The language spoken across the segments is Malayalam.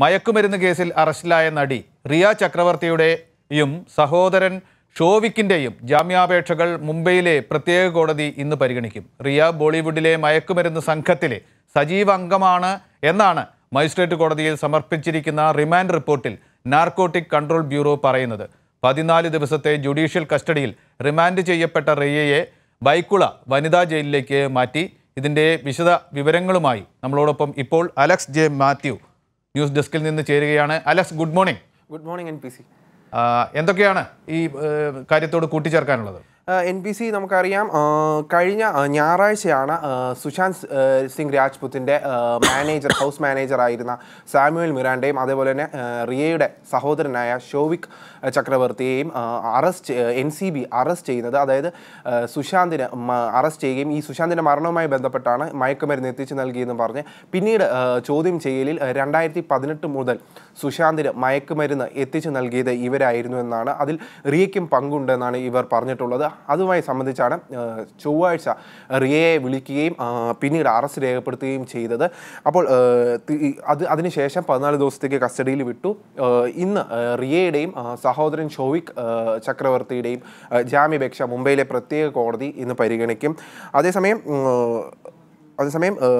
മയക്കുമരുന്ന് കേസിൽ അറസ്റ്റിലായ നടി റിയ ചക്രവർത്തിയുടെയും സഹോദരൻ ഷോവിക്കിന്റെയും ജാമ്യാപേക്ഷകൾ മുംബൈയിലെ പ്രത്യേക കോടതി ഇന്ന് പരിഗണിക്കും റിയ ബോളിവുഡിലെ മയക്കുമരുന്ന് സംഘത്തിലെ സജീവ അംഗമാണ് എന്നാണ് മജിസ്ട്രേറ്റ് കോടതിയിൽ സമർപ്പിച്ചിരിക്കുന്ന റിമാൻഡ് റിപ്പോർട്ടിൽ നാർക്കോട്ടിക് കൺട്രോൾ ബ്യൂറോ പറയുന്നത് പതിനാല് ദിവസത്തെ ജുഡീഷ്യൽ കസ്റ്റഡിയിൽ റിമാൻഡ് ചെയ്യപ്പെട്ട റിയയെ ബൈക്കുള വനിതാ ജയിലിലേക്ക് മാറ്റി ഇതിൻ്റെ വിശദ വിവരങ്ങളുമായി നമ്മളോടൊപ്പം ഇപ്പോൾ അലക്സ് ജെ മാത്യു ന്യൂസ് ഡെസ്കിൽ നിന്ന് ചേരുകയാണ് Alex good morning good morning N P C ആ, എന്തൊക്കെയാണ് ഈ ഏഹ്, കാര്യത്തോട് കൂട്ടിച്ചേർക്കാനുള്ളത് എൻ പി സി നമുക്കറിയാം ആ, കഴിഞ്ഞ ആ, ഞായറാഴ്ചയാണ് ആ, സുശാന്ത് സ്- ആ, സിംഗ് രാജ്പുത്തിൻ്റെ മാനേജർ ഹൗസ് മാനേജർ ആയിരുന്ന സാമുവൽ മിറാണ്ടയും അതേപോലെ തന്നെ ആ, റിയയുടെ സഹോദരനായ ഷോവിക് ചക്രവർത്തിയെയും arrest N C B arrest ചെയ്യുന്നത് അതായത് ആ, സുശാന്തിനെ അറസ്റ്റ് ചെയ്യുകയും ഈ സുശാന്തിൻ്റെ മരണവുമായി ബന്ധപ്പെട്ടാണ് മയക്കുമരുന്ന് എത്തിച്ചു നൽകിയെന്ന് പറഞ്ഞ് പിന്നീട് ആ, ചോദ്യം ചെയ്യലിൽ രണ്ടായിരത്തി പതിനെട്ട് മുതൽ സുശാന്തിന് മയക്കുമരുന്ന് എത്തിച്ചു നൽകിയത് ഇവരായിരുന്നു എന്നാണ് അതിൽ റിയയ്ക്കും പങ്കുണ്ടെന്നാണ് ഇവർ പറഞ്ഞിട്ടുള്ളത് അതുമായി സംബന്ധിച്ചാണ് ആ, ചൊവ്വാഴ്ച റിയയെ വിളിക്കുകയും ആ, പിന്നീട് അറസ്റ്റ് രേഖപ്പെടുത്തുകയും ചെയ്തത് അപ്പോൾ ആ, തി- അത് അതിനുശേഷം പതിനാല് ദിവസത്തേക്ക് കസ്റ്റഡിയിൽ വിട്ടു ആ, ഇന്ന് ആ, റിയയുടെയും ആ, സഹോദരൻ ഷോവിക് ആ, ചക്രവർത്തിയുടെയും ആ, ജാമ്യാപേക്ഷ മുംബൈയിലെ പ്രത്യേക കോടതി ഇന്ന് പരിഗണിക്കും അതേസമയം ഉം, അതേസമയം ആ,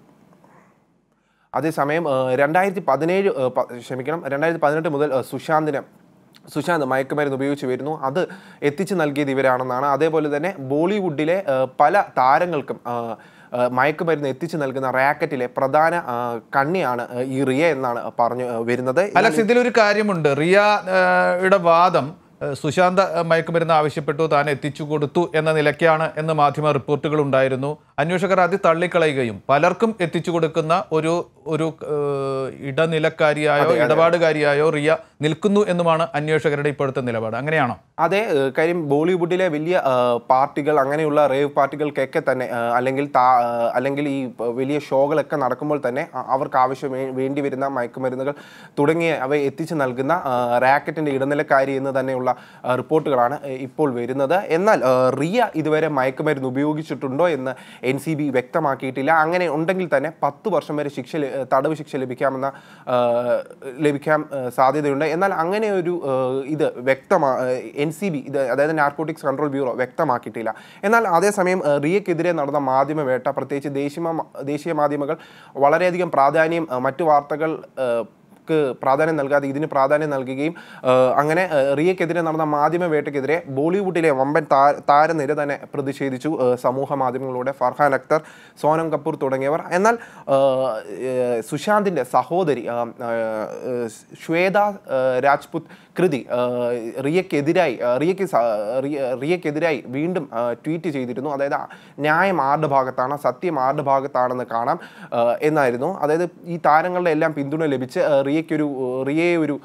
അതേസമയം രണ്ടായിരത്തി പതിനേഴ് ക്ഷമിക്കണം രണ്ടായിരത്തി പതിനെട്ട് മുതൽ ആ, സുശാന്തിന് സുശാന്ത് മയക്കുമരുന്ന് ഉപയോഗിച്ച് വരുന്നു അത് എത്തിച്ചു നൽകിയത് ഇവരാണെന്നാണ് അതേപോലെ തന്നെ ബോളിവുഡിലെ ആ, പല താരങ്ങൾക്കും ആ, ആ, മയക്കുമരുന്ന് എത്തിച്ചു നൽകുന്ന റാക്കറ്റിലെ പ്രധാന ആ, കണ്ണിയാണ് ആ, ഈ റിയ എന്നാണ് പറഞ്ഞു ആ, വരുന്നത് അലക്സ് ഇതിലൊരു കാര്യമുണ്ട് റിയ ഏഹ്, യുടെ വാദം ഏഹ്, സുശാന്ത് ഏഹ്, മയക്കുമരുന്ന് ആവശ്യപ്പെട്ടു താൻ എത്തിച്ചു കൊടുത്തു എന്ന നിലയ്ക്കാണ് എന്ന് മാധ്യമ റിപ്പോർട്ടുകൾ ഉണ്ടായിരുന്നു അന്വേഷകർ അത് തള്ളിക്കളയുകയും പലർക്കും എത്തിച്ചു കൊടുക്കുന്ന ഒരു ഒരു ഏഹ്, ഇടനിലക്കാരിയായോ ഇടപാടുകാരിയായോ റിയ നിൽക്കുന്നു എന്നുമാണ് അന്വേഷകരുടെ ഇപ്പോഴത്തെ നിലപാട് അങ്ങനെയാണോ അതെ ഏഹ് കാര്യം ബോളിവുഡിലെ വലിയ ഏഹ് പാർട്ടികൾ അങ്ങനെയുള്ള റേവ് പാർട്ടികൾക്കൊക്കെ തന്നെ ഏഹ് അല്ലെങ്കിൽ താ- ഏഹ് അല്ലെങ്കിൽ ഈ പ- വലിയ ഷോകളൊക്കെ നടക്കുമ്പോൾ തന്നെ അ- അവർക്ക് ആവശ്യം വേ- വേണ്ടി വരുന്ന മയക്കുമരുന്നുകൾ തുടങ്ങിയ അവ എത്തിച്ചു നൽകുന്ന ഏഹ് റാക്കറ്റിന്റെ ഇടനിലക്കാരി എന്ന് തന്നെയുള്ള ഏഹ് റിപ്പോർട്ടുകളാണ് ഏഹ് ഇപ്പോൾ വരുന്നത് എന്നാൽ ഏഹ് റിയ ഇതുവരെ മയക്കുമരുന്ന് ഉപയോഗിച്ചിട്ടുണ്ടോ എന്ന് എൻ സി ബി വ്യക്തമാക്കിയിട്ടില്ല അങ്ങനെ ഉണ്ടെങ്കിൽ തന്നെ പത്ത് വർഷം വരെ ശിക്ഷ ല- ഏഹ് തടവ് ശിക്ഷ ലഭിക്കാമെന്ന ഏഹ് ലഭിക്കാൻ ഏഹ് സാധ്യതയുണ്ട് എന്നാൽ അങ്ങനെ ഒരു ഏഹ് ഇത് വ്യക്തമാ എൻ സി ബി ഇത് അതായത് നാർക്കോട്ടിക്സ് കൺട്രോൾ ബ്യൂറോ വ്യക്തമാക്കിയിട്ടില്ല എന്നാൽ അതേസമയം ഏഹ് റിയക്കെതിരെ നടന്ന മാധ്യമവേട്ട പ്രത്യേകിച്ച് ദേശീയ മാ- ദേശീയ മാധ്യമങ്ങൾ വളരെയധികം പ്രാധാന്യം ഏഹ് മറ്റു വാർത്തകൾ ഏഹ് ക്ക് പ്രാധാന്യം നൽകാതെ ഇതിന് പ്രാധാന്യം നൽകുകയും ഏഹ് അങ്ങനെ ഏഹ് റിയക്കെതിരെ നടന്ന മാധ്യമ വേട്ടയ്ക്കെതിരെ ബോളിവുഡിലെ വമ്പൻ താ- താരനിര തന്നെ പ്രതിഷേധിച്ചു ഏഹ് സമൂഹ മാധ്യമങ്ങളിലൂടെ ഫർഹാൻ അക്തർ സോനം കപൂർ തുടങ്ങിയവർ എന്നാൽ ഏഹ് ഏഹ് സുശാന്തിൻ്റെ സഹോദരി ഏഹ് ഏഹ് ശ്വേത ഏഹ് രാജ്പുത് കൃതി ഏഹ് റിയക്കെതിരായി ഏഹ് റിയക്ക് സ- റിയ- റിയക്കെതിരായി വീണ്ടും ഏഹ് ട്വീറ്റ് ചെയ്തിരുന്നു അതായത് ന്യായം ആരുടെ ഭാഗത്താണ് സത്യം ആരുടെ ഭാഗത്താണെന്ന് കാണാം ഏഹ് എന്നായിരുന്നു അതായത് ഈ താരങ്ങളുടെ എല്ലാം പിന്തുണ ലഭിച്ച് ഏഹ് റിയയ്ക്കൊരു ഏഹ് റിയയെ ഒരു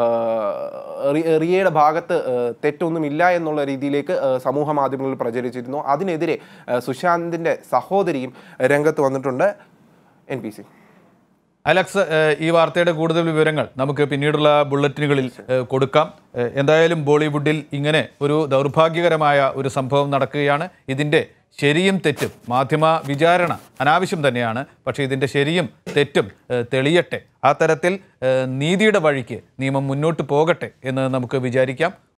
ഏഹ് റി- റിയയുടെ ഭാഗത്ത് ഏഹ് തെറ്റൊന്നുമില്ല എന്നുള്ള രീതിയിലേക്ക് ഏഹ് സമൂഹ മാധ്യമങ്ങളിൽ പ്രചരിച്ചിരുന്നു അതിനെതിരെ ഏഹ് സുശാന്തിൻ്റെ സഹോദരിയും രംഗത്ത് വന്നിട്ടുണ്ട് എൻ പി സി അലക്സ് ഏഹ്, ഈ വാർത്തയുടെ കൂടുതൽ വിവരങ്ങൾ നമുക്ക് പിന്നീടുള്ള ബുള്ളറ്റിനുകളിൽ ഏഹ്, കൊടുക്കാം ഏഹ്, എന്തായാലും ബോളിവുഡിൽ ഇങ്ങനെ ഒരു ദൗർഭാഗ്യകരമായ ഒരു സംഭവം നടക്കുകയാണ് ഇതിൻ്റെ ശരിയും തെറ്റും മാധ്യമ വിചാരണ അനാവശ്യം തന്നെയാണ് പക്ഷേ ഇതിൻ്റെ ശരിയും തെറ്റും ഏഹ്, തെളിയട്ടെ ആ തരത്തിൽ ഏഹ്, നീതിയുടെ വഴിക്ക് നിയമം മുന്നോട്ട് പോകട്ടെ എന്ന് നമുക്ക് വിചാരിക്കാം